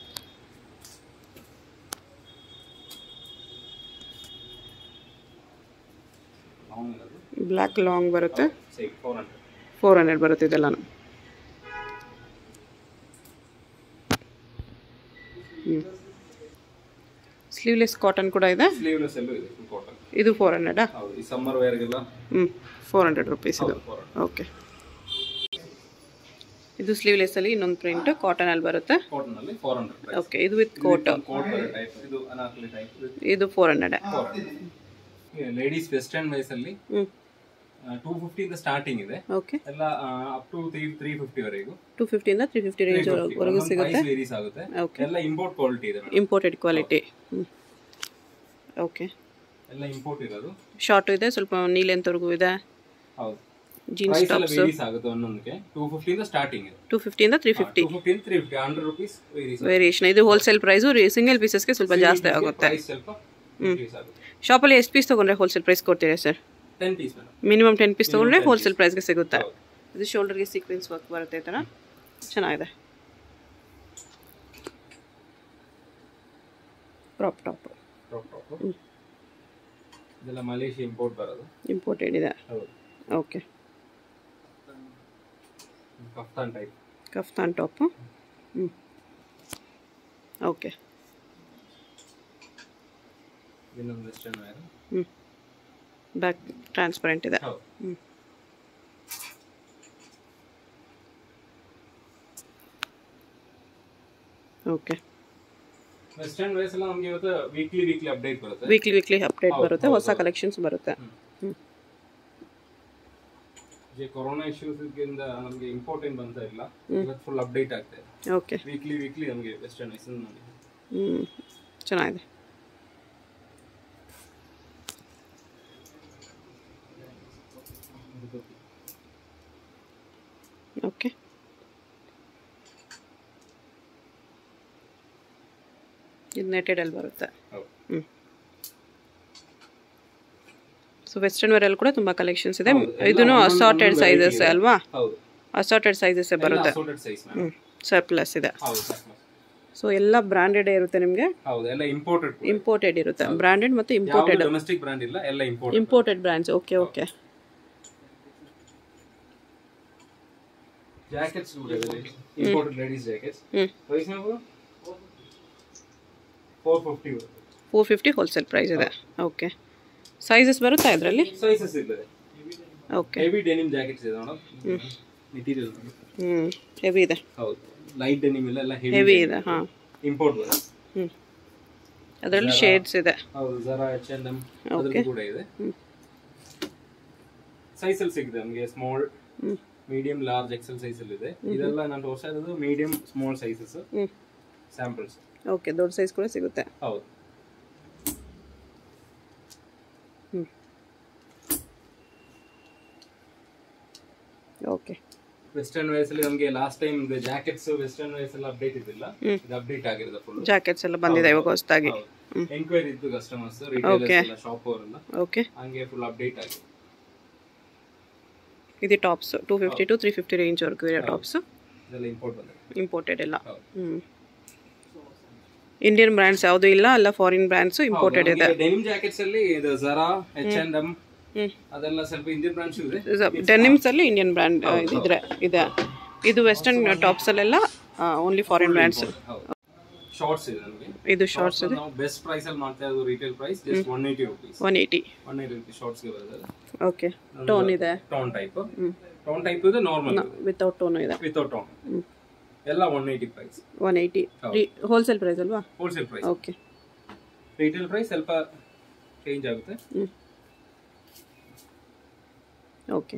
ಲಾಂಗ್ ಇರೋದು ಬ್ಲ್ಯಾಕ್ ಲಾಂಗ್ ಬರುತ್ತೆ ಸರಿ ಫೋರ್ ಹಂಡ್ರೆಡ್ ಫೋರ್ ಹಂಡ್ರೆಡ್ ಬರುತ್ತೆ ಇದೆಲ್ಲನೂ ಹ್ಞೂ ಸ್ಲೀವ್ಲೆಸ್ ಕಾಟನ್ ಕೂಡ ಇದೆ ಸ್ಲೀವ್ಲೆಸ್ ಎಲ್ಲೂ ಇದೆ ಫುಲ್ ಕಾಟನ್ ಇದು ಫೋರ್ ಹಂಡ್ರೆಡಾ ಹೌದು ಈ ಸಮ್ಮರ್ ವೇರ್ಗೆಲ್ಲ ಹ್ಞೂ ಫೋರ್ ಹಂಡ್ರೆಡ್ ರುಪೀಸ್ ಇದು ಫೋರ್ ಓಕೆ ಇದು ಸ್ಲೀವ್ಲೆಸ್ಸಲ್ಲಿ ಇನ್ನೊಂದು ಪ್ರಿಂಟ್ ಕಾಟನಲ್ಲಿ ಬರುತ್ತೆ ಕಾಟನ್ ಅಲ್ಲಿ ಫೋರ್ ಹಂಡ್ರೆಡ್ ಓಕೆ ಇದು ವಿತ್ ಕೋಟ್ ಕೋಟ್ ಟೈಪ್ ಇದು ಅನಾರ್ಕಲಿ ಟೈಪ್ ಇದು four hundred four ladies western wise ಅಲ್ಲಿ ಹ್ಞೂ ಟೂ ಫಿಫ್ಟಿ ಇಂದ ಸ್ಟಾರ್ಟಿಂಗ್ ಇದೆ ಓಕೆ ಎಲ್ಲ up to three three fifty ವರೆಗೂ ಟೂ ಫಿಫ್ಟಿಯಿಂದ ತ್ರೀ ಫಿಫ್ಟಿ ರೇಂಜ್ ವರೆಗೂ ಸಿಗುತ್ತೆ ವೇರೀಸ್ ಆಗುತ್ತೆ ಓಕೆ ಎಲ್ಲ ಇಂಪೋರ್ಟ್ ಕ್ವಾಲಿಟಿ ಇದೆ ಮೇಡಮ್ ಇಂಪೋರ್ಟೆಡ್ ಕ್ವಾಲಿಟಿ ಹ್ಞೂ ಓಕೆ ಎಲ್ಲ ಇಂಪೋರ್ಟ್ ಇರೋದು ಶಾರ್ಟ್ ಇದೆ ಸ್ವಲ್ಪ ನೀ ಲೆಂತ್ವರೆಗೂ ಇದೆ ಹೌದು ಜೀನ್ಸ್ ಪ್ರೈಸ್ ಎಲ್ಲ ಟಾಪ್ಸ್ ವೇರೀಸ್ ಆಗುತ್ತೆ ಒಂದೊಂದಕ್ಕೆ ಟೂ ಫಿಫ್ಟಿ ಇಂದ ಸ್ಟಾರ್ಟಿಂಗ್ ಇದೆ ಟೂ ಫಿಫ್ಟಿಯಿಂದ three fifty two fifty three fifty hundred rupees varies variation ಇದು ಹೋಲ್ಸೇಲ್ ಪ್ರೈಸು ಸಿಂಗಲ್ ಪೀಸಸ್ಗೆ ಸ್ವಲ್ಪ ಜಾಸ್ತಿ ಆಗುತ್ತೆ ಪ್ರೈಸ್ ಸ್ವಲ್ಪ increase ಆಗುತ್ತೆ ಶಾಪಲ್ಲಿ ಎಷ್ಟು ಪೀಸ್ ತೊಗೊಂಡ್ರೆ ಹೋಲ್ಸೇಲ್ ಪ್ರೈಸ್ ಕೊಡ್ತೀರಾ sir ten piece madam minimum ten piece ತೊಗೊಂಡ್ರೆ 10 ಹೋಲ್ಸೇಲ್ ಪ್ರೈಸ್ಗೆ ಸಿಗುತ್ತೆ ಹೌದು. ಇದು ಶೋಲ್ಡರ್ಗೆ ಸೀಕ್ವೆನ್ಸ್ ವರ್ಕ್ ಬರುತ್ತೆ ಈ ಥರ ಚೆನ್ನಾಗಿದೆ ಕ್ರಾಪ್ ಟಾಪ್ ಟಾಪ್ ಟಾಪ್ ಇದೆಲ್ಲ ಮಲೇಷಿಯಾ ಇಂಪೋರ್ಟ್ ಬರೋದು ಇಂಪೋರ್ಟೆಡ್ ಇದೆ ಹೌದು okay kaftan type kaftan top ಹ್ಞೂ ಓಕೆ ಇನ್ನೊಂದು ವೆಸ್ಟರ್ನ್ ವೇರ್ ಹ್ಞೂ ಬ್ಯಾಕ್ ಟ್ರಾನ್ಸ್ಪರೆಂಟ್ ಇದೆ ಹೌದು ಹ್ಞೂ ಓಕೆ ವೆಸ್ಟರ್ನ್ ವೇರ್ಸ್ ಎಲ್ಲ ನಮಗೆ ಇವತ್ತು ವೀಕ್ಲಿ ವೀಕ್ಲಿ ಅಪ್ಡೇಟ್ ಬರುತ್ತೆ ವೀಕ್ಲಿ ವೀಕ್ಲಿ ಅಪ್ಡೇಟ್ ಹೌದು, ಬರುತ್ತೆ ಹೌದು, ಹೊಸ ಹೌದು. ಕಲೆಕ್ಷನ್ಸ್ ಬರುತ್ತೆ ಹ್ಮ್. ಹ್ಞೂ ಈ ಕೊರೋನಾ ಇಶ್ಯೂಸ್ಗಿಂದ ನಮಗೆ ಇಂಪಾರ್ಟೆಂಟ್ ಬಂತ ಇಲ್ಲ ಇವತ್ತು ಫುಲ್ ಅಪ್ಡೇಟ್ ಆಗ್ತಾ ಇದೆ ಓಕೆ ವೀಕ್ಲಿ ವೀಕ್ಲಿ ನಮಗೆ ವೆಸ್ಟರ್ನ್ ಐಸ್ ನೋಡಿ ಹ್ಞೂ ಚೆನ್ನಾಗಿದೆ ಓಕೆ ಇದು ನೆಟೆಡಲ್ಲಿ ಬರುತ್ತೆ ಹೌದು ಹ್ಞೂ ಸೊ ವೆಸ್ಟರ್ನ್ ವೇರಲ್ಲಿ ಕೂಡ ತುಂಬ ಕಲೆಕ್ಷನ್ಸ್ ಇದೆ ಹೌದು, ಎಲ್ಲ ಇದೂ ಒಂದೊಂದು ಅಸಾರ್ಟೆಡ್ variety ಸೈಜಸ್ ಇದೆ. ಅಲ್ವಾ ಹೌದು ಅಸಾರ್ಟೆಡ್ ಸೈಜಸ್ಸೇ ಬರುತ್ತೆ ಅಸೋರ್ಟೆಡ್ ಸೈಜ್ ಹ್ಞೂ ಸರ್ಪ್ಲಸ್ ಇದೆ ಹೌದು sir. ಸೊ ಎಲ್ಲ ಬ್ರಾಂಡೆಡ್ ಇರುತ್ತೆ ನಿಮಗೆ ಹೌದು ಎಲ್ಲ ಇಂಪೋರ್ಟೆಡ್ ಇಂಪೋರ್ಟೆಡ್ ಇರುತ್ತೆ ಬ್ರಾಂಡೆಡ್ ಮತ್ತು ಯಾವ ಇಂಪೋರ್ಟೆಡ್ ಡೊಮೆಸ್ಟಿಕ್ ಬ್ರ್ಯಾಂಡ್ ಇಲ್ಲ ಎಲ್ಲ imported imported brands okay okay jackets ಕೂಡ ಇದೆ ಇಂಪೋರ್ಟೆಡ್ ಲೇಡೀಸ್ ಜಾಕೆಟ್ಸ್ ಹ್ಞೂ ಪ್ರೈಸ್ ನೀವು four fifty four fifty wholesale price ಇದೆ ಓಕೆ ಸೈಜಸ್ ಬರುತ್ತಾ ಇದರಲ್ಲಿ ಸೈಜಸ್ ಇರ್ತದೆ ಓಕೆ ಹೆವಿ ಡೆನಿಮ್ ಜಾಕೆಟ್ಸ್ ಇದೆ ಮೇಡಮ್ ಮೆಟೀರಿಯಲ್ ಹ್ಞೂ ಹೆವಿ ಇದೆ ಹೌದು ಲೈಟ್ ಡೆನಿಮ್ ಇಲ್ಲ ಎಲ್ಲ ಹೆವಿ ಹೆವಿ ಇದೆ ಹಾಂ ಇಂಪೋರ್ಟ್ ಬರುತ್ತೆ ಹ್ಞೂ ಅದರಲ್ಲಿ ಶೇಡ್ಸ್ ಇದೆ ಹೌದು ಜರಾ ಎಚ್ ಅಂಡ್ ಎಮ್ ಅದ್ರದ್ದು ಕೂಡ ಇದೆ ಸೈಜ್ ಅಲ್ಲಿ ಸಿಗುತ್ತೆ ನಮಗೆ ಸ್ಮಾಲ್ ಹ್ಞೂ ಮೀಡಿಯಂ ಲಾರ್ಜ್ ಎಕ್ಸೆಲ್ ಸೈಜ್ ಅಲ್ಲಿ ಇದೆ ಇದೆಲ್ಲ ನಾನು ತೋರಿಸ್ತಾ ಇರೋದು ಮೀಡಿಯಂ ಸ್ಮಾಲ್ ಸೈಜಸ್ ಹ್ಞೂ ಸ್ಯಾಂಪಲ್ಸ್ ಓಕೆ ದೊಡ್ಡ ಸೈಜ್ ಕೂಡ ಸಿಗುತ್ತೆ ಹೌದು ಹ್ಞೂ ಓಕೆ ವೆಸ್ಟರ್ನ್ ವೇರ್ಸ್ ಅಲ್ಲಿ ನಮಗೆ last time jackets western wears ಎಲ್ಲ ಅಪ್ಡೇಟ್ ಇದ್ದಿಲ್ಲ ಹ್ಮ್. ಇದು ಅಪ್ಡೇಟ್ ಆಗಿರೋದು ಫುಲ್ ಜಾಕೆಟ್ಸ್ ಎಲ್ಲ ಬಂದಿದೆ ಇವಾಗ ಹೊಸದಾಗಿ ಎಂಕ್ವೈರಿ ಇತ್ತು ಕಸ್ಟಮರ್ಸ್ ರಿಟೇಲರ್ಸ್ ಎಲ್ಲ ಶಾಪ್ ಅವರೆಲ್ಲ ಓಕೆ ಹಂಗೆ ಫುಲ್ ಅಪ್ಡೇಟ್ ಆಗಿದೆ ಇದು tops two fifty to three fifty ರೇಂಜ್ವರೆಗೂ ಇರೋ ಟಾಪ್ಸು ಇದೆಲ್ಲ ಇಂಪೋರ್ಟ್ ಬಂದಿದೆ ಇಂಪೋರ್ಟೆಡ್ ಎಲ್ಲ ಹೌದು. ಹ್ಞೂ ಇಂಡಿಯನ್ ಬ್ರ್ಯಾಂಡ್ಸ್ ಯಾವುದು ಇಲ್ಲ ಎಲ್ಲ ಫಾರಿನ್ ಬ್ರ್ಯಾಂಡ್ಸು ಇಂಪೋರ್ಟೆಡ್ ಇದೆ ಡೆನಿಮ್ ಜಾಕೆಟ್ಸ್ ಅಲ್ಲಿ ಇದು ಜರಾ ಎಚ್ ಅಂಡ್ ಎಮ್ ಹ್ಞೂ ಅದೆಲ್ಲ ಸ್ವಲ್ಪ ಇಂಡಿಯನ್ ಬ್ರಾಂಡ್ಸ್ ಇದೆ ಡೆನಿಮ್ಸ್ ಅಲ್ಲಿ ಇಂಡಿಯನ್ ಬ್ರ್ಯಾಂಡ್ ಇದ್ರೆ ಇದೆ ಇದು ವೆಸ್ಟರ್ನ್ ಟಾಪ್ಸ್ ಅಲ್ಲೆಲ್ಲ ಓನ್ಲಿ ಫಾರಿನ್ ಬ್ರ್ಯಾಂಡ್ಸ್ ಶಾರ್ಟ್ಸ್ ಇದೆ ನಮಗೆ ಇದು ಶಾರ್ಟ್ಸ್ ಇದೆ ನಾವು ಬೆಸ್ಟ್ ಪ್ರೈಸ್ ಅಲ್ಲಿ ಮಾಡ್ತಾ ಇರೋದು retail price just one eighty rupees one eighty one eighty rupees shorts ಗೆ ಬರ್ತದೆ ಓಕೆ ಟೋನ್ ಇದೆ ಟೋನ್ ಟೈಪ್ ಟೋನ್ ಟೈಪ್ ಇದೆ ನಾರ್ಮಲ್ ವಿತೌಟ್ ಟೋನ್ ಇದೆ ವಿತೌಟ್ ಟೋನ್ ಎಲ್ಲ one eighty price one eighty wholesale price ಅಲ್ವಾ wholesale price okay retail price ಸ್ವಲ್ಪ change ಆಗುತ್ತೆ ಹ್ಞೂ ಓಕೆ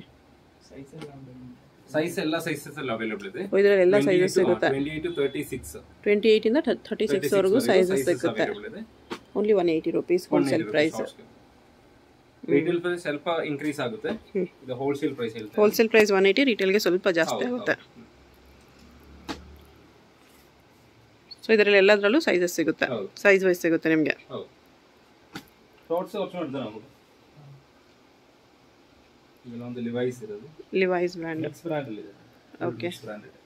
ಸೈಜ್ ಎಲ್ಲ ಸೈಜಸ್ ಅಲ್ಲಿ ಅವೈಲೇಬಲ್ ಇದೆ ಇದರಲ್ಲಿ ಎಲ್ಲ ಸೈಜಸ್ ಸಿಗುತ್ತೆ twenty eight to thirty six twenty ಏಯ್ಟಿಂದ ಥರ್ಟಿ ಸಿಕ್ಸ್ವರೆಗೂ ಸೈಜಸ್ ಸಿಗುತ್ತೆ ಅವೈಲೇಬಲ್ ಇದೆ only one eighty rupees wholesale price retail price ಸ್ವಲ್ಪ ಇನ್ಕ್ರೀಸ್ ಆಗುತ್ತೆ ಇದು ಹೋಲ್ಸೇಲ್ ಪ್ರೈಸ್ ಹೇಳ್ತಾರೆ ಹೋಲ್ಸೇಲ್ ಪ್ರೈಸ್ ಒನ್ ಏಯ್ಟಿ ರಿಟೇಲ್ಗೆ ಸ್ವಲ್ಪ ಜಾಸ್ತಿ ಆಗುತ್ತೆ ಸೊ ಇದರಲ್ಲಿ ಎಲ್ಲದರಲ್ಲೂ ಸೈಜಸ್ ಸಿಗುತ್ತೆ ಹೌದು. ಸೈಜ್ ವೈಸ್ ಸಿಗುತ್ತೆ ನಿಮಗೆ ಹೌದು ಶಾರ್ಟ್ಸ್ ಆಪ್ಷನ್ ಮಾಡಿದ್ರೆ ನಾವು ಇದೆಲ್ಲ ಒಂದು ಲಿವೈಸ್ ಇರೋದು ಲಿವೈಸ್ ಬ್ರ್ಯಾಂಡ್ ನೆಕ್ಸ್ಟ್ ಬ್ರ್ಯಾಂಡ್ ಅಲ್ಲಿ ಇದೆ Okay. ಬ್ರ್ಯಾಂಡ್ ಇದೆ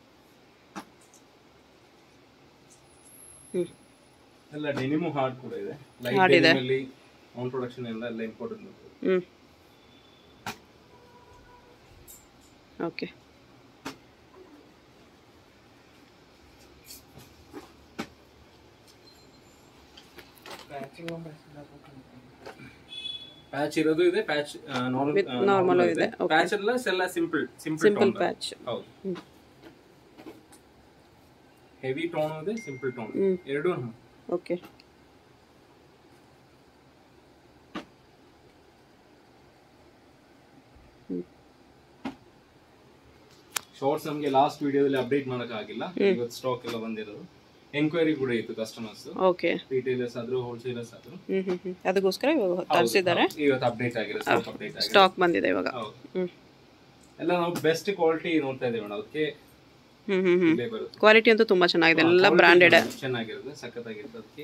ಹ್ಞೂ ಎಲ್ಲ ಡೆನಿಮು ಹಾರ್ಡ್ ಕೂಡ ಇದೆ Hard ಇದೆ. ಲೈಟ್ ಅಲ್ಲಿ ಆನ್ ಪ್ರೊಡಕ್ಷನ್ ಎಲ್ಲ ಎಲ್ಲ ಇಂಪಾರ್ಟೆಂಟ್ ಹ್ಞೂ ಓಕೆ ಪ್ಯಾಚ್ ಇರೋದು ಇದೆ ಪ್ಯಾಚ್ With normal ಇದೆ, okay. ಪ್ಯಾಚ್ ಎಲ್ಲ ಎಲ್ಲ ಸಿಂಪಲ್ ಸಿಂಪಲ್ ಸಿಂಪಲ್ ಪ್ಯಾಚ್ ಹೌದು ಹ್ಮ್. ಹೆವಿ ಟೋನ್ ಇದೆ ಸಿಂಪಲ್ ಟೋನ್ ಹ್ಮ್. ಎರಡು ಓಕೆ ಶಾರ್ಟ್ಸ್ ನಮಗೆ ಲಾಸ್ಟ್ ವಿಡಿಯೋದಲ್ಲಿ ಅಪ್ಡೇಟ್ ಮಾಡಕ್ ಆಗಿಲ್ಲ ಇವತ್ತು ಸ್ಟಾಕ್ ಎಲ್ಲ ಬಂದಿರೋದು ಎಂಕ್ವೈರಿ ಕೂಡ ಇತ್ತು ಕಸ್ಟಮರ್ಸ್ ಓಕೆ ರಿಟೇಲರ್ಸ್ ಆದ್ರು ಹೋಲ್ಸೇಲರ್ಸ್ ಆದ್ರು ಹ್ಞೂ ಹ್ಞೂ ಹ್ಞೂ ಅದಕ್ಕೋಸ್ಕರ ಇವಾಗ ತರಿಸಿದ್ದಾರೆ ಹೌದು, ಇವತ್ತು ಅಪ್ಡೇಟ್ ಆಗಿರೋ ಸ್ಟಾಕ್ ಅಪ್ಡೇಟ್ ಆಗಿದೆ ಸ್ಟಾಕ್ ಬಂದಿದೆ ಇವಾಗ ಹೌದು ಹ್ಞೂ ಎಲ್ಲ ನಾವು ಬೆಸ್ಟ್ ಕ್ವಾಲಿಟಿ ನೋಡ್ತಾ ಇದ್ದೇವೆ ಮೇಡಮ್ ಅದಕ್ಕೆ ಹ್ಞೂ ಹ್ಞೂ ಹ್ಞೂ ಇಲ್ಲೇ ಬರುತ್ತೆ ಕ್ವಾಲಿಟಿ ಅಂತೂ ತುಂಬ ಚೆನ್ನಾಗಿದೆ ಎಲ್ಲ ಬ್ರಾಂಡೆಡ್ ಚೆನ್ನಾಗಿರುತ್ತೆ ಸಖತ್ತಾಗಿರುತ್ತೆ ಅದಕ್ಕೆ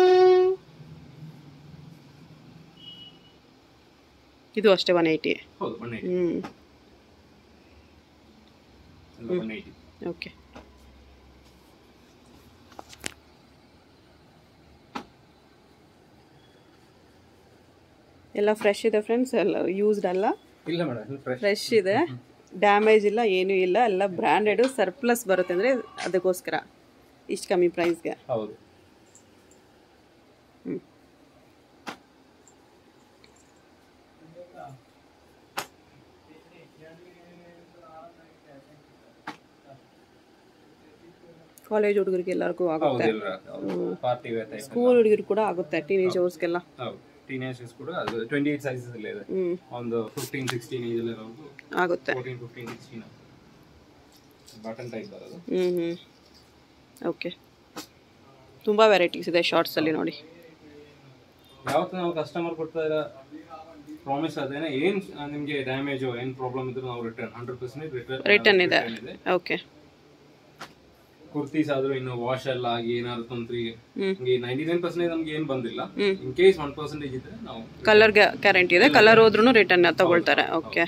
ಇದು ಅಷ್ಟೇ ಒನ್ ಏಯ್ಟಿ ಹೌದು ಒನ್ ಏಯ್ಟಿ ಹ್ಞೂ ಎಲ್ಲ ಒನ್ ಏಯ್ಟಿ ಓಕೆ ಎಲ್ಲ ಫ್ರೆಶ್ ಇದೆ ಫ್ರೆಂಡ್ಸ್ ಎಲ್ಲ ಯೂಸ್ಡ್ ಅಲ್ಲ ಇಲ್ಲ ಮೇಡಮ್ ಫ್ರೆಶ್ ಫ್ರೆಶ್ ಇದೆ ಡ್ಯಾಮೇಜ್ ಇಲ್ಲ ಏನೂ ಇಲ್ಲ ಎಲ್ಲ ಬ್ರ್ಯಾಂಡೆಡು ಸರ್ಪ್ಲಸ್ ಬರುತ್ತೆ ಅಂದರೆ ಅದಕ್ಕೋಸ್ಕರ ಇಷ್ಟು ಕಮ್ಮಿ ಪ್ರೈಸ್ಗೆ ಹೌದು ಕಾಲೇಜ್ ಹುಡುಗರಿಗೆ ಎಲ್ಲರಿಗೂ ಹೌದು ಆಗುತ್ತೆ ಎಲ್ಲ ಪಾರ್ಟಿ ವೇರ್ ಟೈಪ್ ಸ್ಕೂಲ್ ಹುಡುಗರು ಕೂಡ ಆಗುತ್ತೆ ಟೀನೇಜ್ ಅವ್ರಿಗೆಲ್ಲ ಹೌದು ಟೀನೇಜರ್ಸ್ ಕೂಡ ಅದು ಟ್ವೆಂಟಿ ಏಟ್ ಸೈಜಸ್ ಅಲ್ಲೇ ಇದೆ ಹ್ಞೂ ಒಂದು ಫಿಫ್ಟೀನ್ ಸಿಕ್ಸ್ಟೀನ್ ಏಜ್ ಅಲ್ಲಿ ಇರೋದು ಆಗುತ್ತೆ fourteen fifteen sixteen button type ಬರೋದು ಹ್ಞೂ ಹ್ಞೂ ಓಕೆ ತುಂಬ ವೆರೈಟೀಸ್ ಇದೆ ಶಾರ್ಟ್ಸಲ್ಲಿ ನೋಡಿ ಯಾವತ್ತು ನಾವು ಕಸ್ಟಮರ್ ಕೊಡ್ತಾ ಇರೋ ಪ್ರಾಮಿಸ್ ಅದೇನೆ ಏನ್ ಆ, ನಿಮ್ಗೆ ಡ್ಯಾಮೇಜ್ ಏನ್ ಪ್ರಾಬ್ಲಮ್ ಇದ್ರು ನಾವು return hundred percent return return ಇದೆ ಓಕೆ ಕುರ್ತೀಸ್ ಆದ್ರೂ ಇನ್ನು ವಾಶ್ ಎಲ್ಲ ಆಗಿ ಏನಾದ್ರು ತೊಂದ್ರೆ ಹ್ಮ್. ನಮ್ಗೆ ನೈಂಟಿ ನೈನ್ ಪರ್ಸೆಂಟ್ ನಮ್ಗೆ ಏನ್ ಬಂದಿಲ್ಲ ಹ್ಮ್. ಇನ್ ಕೇಸ್ ಒನ್ ಪರ್ಸೆಂಟೇಜ್ ಇದ್ರೆ ನಾವು ಕಲರ್ ಗ್ಯಾರಂಟಿ ಇದೆ ಕಲರ್ ಹೋದ್ರೂ ರಿಟರ್ನ್ ತಗೊಳ್ತಾರೆ ಓಕೆ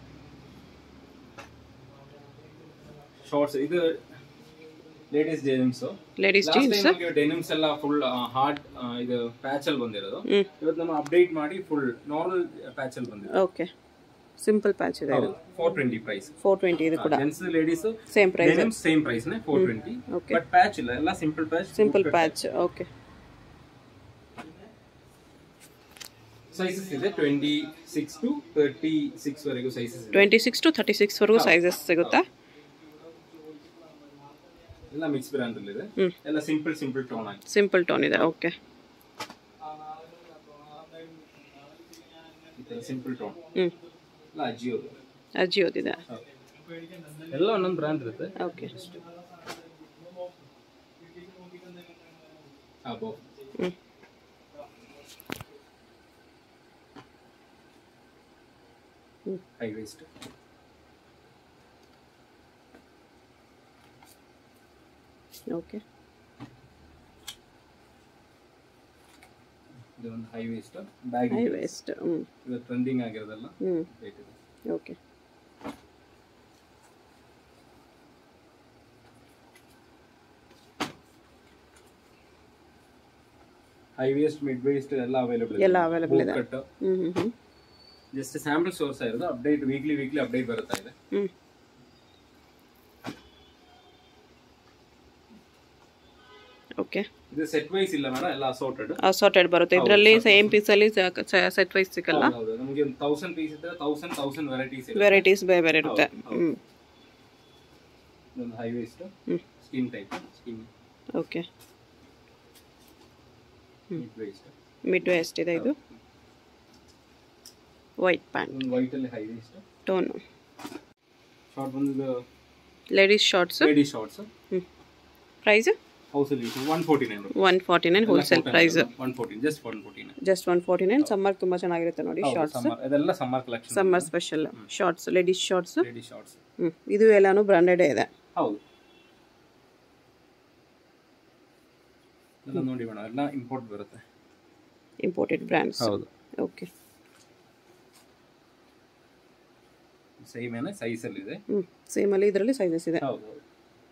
ಶಾರ್ಟ್ಸ್ ಇದು ladies denims ladies last jeans time ನಮಗೆ ಡೆನಿಮ್ಸ್ ಎಲ್ಲ ಫುಲ್ ಹಾರ್ಡ್ ಇದು ಪ್ಯಾಚ್ ಅಲ್ಲಿ ಬಂದಿರೋದು ಹ್ಞೂ ಇವತ್ತು ನಮ್ಮ ಅಪ್ಡೇಟ್ ಮಾಡಿ ಫುಲ್ ನಾರ್ಮಲ್ ಪ್ಯಾಚ್ ಅಲ್ಲಿ ಬಂದಿದೆ ಓಕೆ ಸಿಂಪಲ್ ಪ್ಯಾಚ್ ಇದೆ ಇದು four twenty price four twenty ಇದು ಕೂಡ gents ladies same price denims same price ನೇ four twenty okay but patch ಇಲ್ಲ ಎಲ್ಲ simple patch simple patch okay sizes ಇದೆ twenty six to thirty six ವರೆಗೂ sizes ಇದೆ ಟ್ವೆಂಟಿ ಸಿಕ್ಸ್ ಟು ಥರ್ಟಿ ಸಿಕ್ಸ್ವರೆಗೂ sizes ಸಿಗುತ್ತಾ ಎಲ್ಲ ಮಿಕ್ಸ್ ಬ್ರ್ಯಾಂಡ್ ಅಲ್ಲಿ ಇದೆ ಹ್ಮ್. ಎಲ್ಲ ಸಿಂಪಲ್ ಸಿಂಪಲ್ ಟೋನ್ ಆಗಿ ಸಿಂಪಲ್ ಟೋನ್ ಇದೆ ಓಕೆ ಸಿಂಪಲ್ ಟೋನ್ ಹ್ಞೂ ಎಲ್ಲ ಅಜಿಯೋದು ಅಜಿಯೋದಿದೆ ಎಲ್ಲ ಒಂದೊಂದು ಬ್ರ್ಯಾಂಡ್ ಇರುತ್ತೆ ಓಕೆ ಅಬೋ ಹ್ಞೂ ಹೈ ವೇಸ್ಟ್ ಓಕೆ ಇದು ಒಂದು high waist bag high waist ಹ್ಞೂ ಇದು ಟ್ರೆಂಡಿಂಗ್ ಆಗಿರೋದಲ್ಲ ಹ್ಞೂ ರೇಟ್ ಇದೆ okay high waist mid waist ಎಲ್ಲ ಅವೈಲೇಬಲ್ ಎಲ್ಲ ಅವೈಲೇಬಲ್ ಇದೆ ಕಟ್ ಹ್ಞೂ ಹ್ಞೂ ಹ್ಞೂ ಜಸ್ಟ್ ಸ್ಯಾಂಪಲ್ ಸೋರ್ಸ್ ಇರೋದು ಅಪ್ಡೇಟ್ ವೀಕ್ಲಿ ವೀಕ್ಲಿ ಅಪ್ಡೇಟ್ ಬರುತ್ತಾ ಇದೆ ಹ್ಞೂ ಓಕೆ ಇದು ಸೆಟ್ ವೈಸ್ ಇಲ್ಲ ಮೇಡಮ್ ಎಲ್ಲ ಅಸೋರ್ಟೆಡ್ ಅಸಾರ್ಟೆಡ್ ಬರುತ್ತೆ ಇದರಲ್ಲಿ ಸೇಮ್ ಪೀಸಲ್ಲಿ ಸೆಟ್ ವೈಸ್ ಸಿಗಲ್ಲ ಹೌದು ನಮಗೆ ಒಂದು ತೌಸಂಡ್ ಪೀಸ್ ಇದ್ರೆ ತೌಸಂಡ್ ತೌಸಂಡ್ ವೆರೈಟೀಸ್ ಇದೆ ವೆರೈಟೀಸ್ ಬೇರೆ ಬೇರೆ ಇರುತ್ತೆ ಹ್ಞೂ ಒಂದು ಹೈ ವೇಸ್ಟ್ ಹ್ಞೂ skin type skin okay mid waist mid waist ಇದೆ ಇದು ವೈಟ್ ಪ್ಯಾಂಟ್ ಒಂದು ವೈಟ್ ಅಲ್ಲಿ ಹೈ ವೇಸ್ಟ್ ಟೋನು ಶಾರ್ಟ್ ಬಂದು ಲೇಡೀಸ್ ಶಾರ್ಟ್ಸ್ ಲೇಡಿ ಶಾರ್ಟ್ಸ್ ಹ್ಞೂ ಪ್ರೈಸ್ ಹೌಸ್ ಅಲ್ಲಿ one forty nine one forty nine wholesale price one fourteen just one forty nine just one forty nine summer ತುಂಬ ಚೆನ್ನಾಗಿರುತ್ತೆ ನೋಡಿ shorts summer ಇದೆಲ್ಲ summer collection summer special shorts ladies shorts lady shorts ಹ್ಞೂ ಇದು ಎಲ್ಲಾನು ಬ್ರಾಂಡೆಡೇ ಇದೆ ಹೌದು ಎಲ್ಲ ನೋಡಿ ಮೇಡಮ್ ಎಲ್ಲ ಇಂಪೋರ್ಟ್ ಬರುತ್ತೆ ಇಂಪೋರ್ಟೆಡ್ ಬ್ರ್ಯಾಂಡ್ಸ್ ಹೌದು ಓಕೆ ಸೇಮ್ ಏನೇ ಸೈಜ್ ಅಲ್ಲಿ ಇದೆ ಹ್ಞೂ ಸೇಮಲ್ಲಿ ಇದರಲ್ಲಿ ಸೈಜಸ್ ಇದೆ ಹೌದು ಹೌದು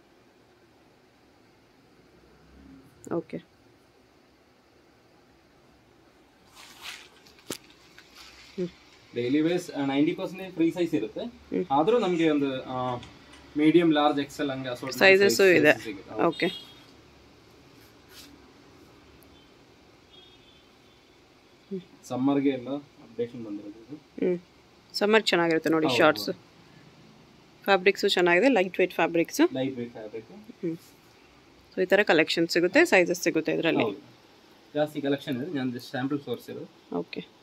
okay daily wears ninety percentage free size ಇರುತ್ತೆ ಹ್ಮ್. ಆದ್ರೂ ನಮಗೆ ಒಂದು ಮೀಡಿಯಂ ಲಾರ್ಜ್ ಎಕ್ಸೆಲ್ ಹಂಗೆ Sizes ಇದೆ. ಓಕೆ ಸಮ್ಮರ್ಗೆ ಎಲ್ಲ ಅಪ್ಡೇಷನ್ ಬಂದಿರೋದು ಇದು. ಹ್ಞೂ ಸಮ್ಮರ್ ಚೆನ್ನಾಗಿರುತ್ತೆ ನೋಡಿ ಹೌದು, ಶಾರ್ಟ್ಸ್ ಫ್ಯಾಬ್ರಿಕ್ಸು ಚೆನ್ನಾಗಿದೆ light weight fabrics light weight fabric ಹ್ಞೂ ಸೊ ಈ ಥರ ಕಲೆಕ್ಷನ್ ಸಿಗುತ್ತೆ ಸೈಜಸ್ ಸಿಗುತ್ತೆ ಇದರಲ್ಲಿ ಹೌದು ಜಾಸ್ತಿ ಕಲೆಕ್ಷನ್ ಇದೆ ನಾನು ಸ್ಯಾಂಪಲ್ ಸೋರ್ಸ್ ಇರೋದು ಓಕೆ